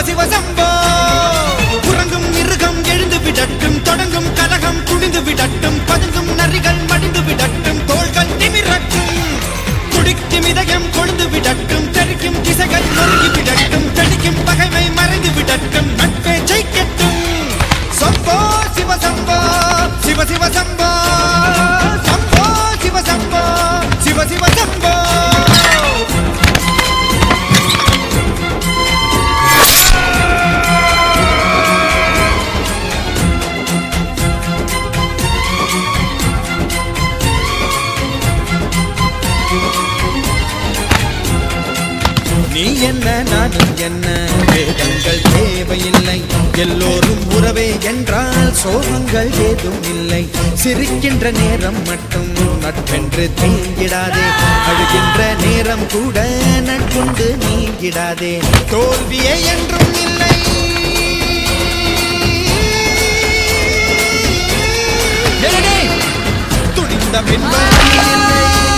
சிவ சம்போ உறங்கும் மிருகம் எழுந்து விடட்டும் தொடங்கும் கலகம் துணிந்து விடட்டும் பதுங்கும் நரிகள் மடிந்து விடட்டும் தோள்கள் நிமிரட்டும் துடிக்கும் இதயம் கொழுந்து விடட்டும் தெரிக்கும் திசைகள் நொறுங்கி விடட்டும் தெளிக்கும் பகைமை மறைந்து விடட்டும் நட்பே ஜெயிக்கட்டும் சம்போ சிவ சம்போ சிவ சிவ சம்போ சம்போ சிவ சம்போ சிவ சிவ சம்போ நீ என்ன நானும் என்ன வேதங்கள் தேவையில்லை எல்லோரும் உறவே என்றால் சோகங்கள் ஏதும் இல்லை சிரிக்கின்ற நேரம் மட்டும் நட்பென்று தீங்கிடாதே அழுகின்ற நேரம் கூட நட்புண்டு நீங்கிடாதே தோல்வியே என்றும் இல்லை துணிந்த பின்பு இல்லை